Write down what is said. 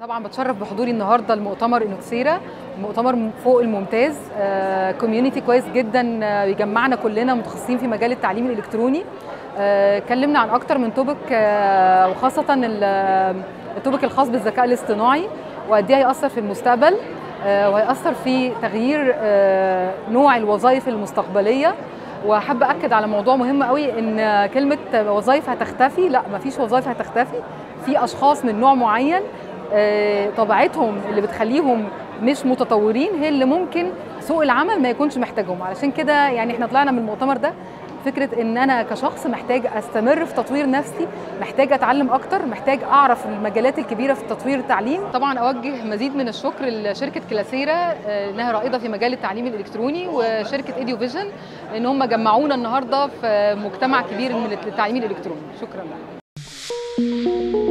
طبعا بتشرف بحضوري النهارده لمؤتمر انوكسيرا مؤتمر فوق الممتاز كوميونتي كويس جدا آه، بيجمعنا كلنا متخصصين في مجال التعليم الالكتروني آه، اتكلمنا عن اكتر من توبك آه، وخاصه ال- التوبك الخاص بالذكاء الاصطناعي وقد ايه هيأثر في المستقبل آه، وهيأثر في تغيير آه، نوع الوظائف المستقبليه وحابه اكد على موضوع مهم قوي ان كلمه وظائف هتختفي لا مفيش وظائف هتختفي في اشخاص من نوع معين آه، طبيعتهم اللي بتخليهم مش متطورين هي اللي ممكن سوق العمل ما يكونش محتاجهم علشان كده يعني احنا طلعنا من المؤتمر ده فكره ان انا كشخص محتاج استمر في تطوير نفسي محتاج اتعلم اكتر محتاج اعرف المجالات الكبيره في تطوير التعليم طبعا اوجه مزيد من الشكر لشركه كلاسيرا آه، انها رائده في مجال التعليم الالكتروني وشركه ايديو فيجن ان هم جمعونا النهارده في مجتمع كبير من التعليم الالكتروني شكرا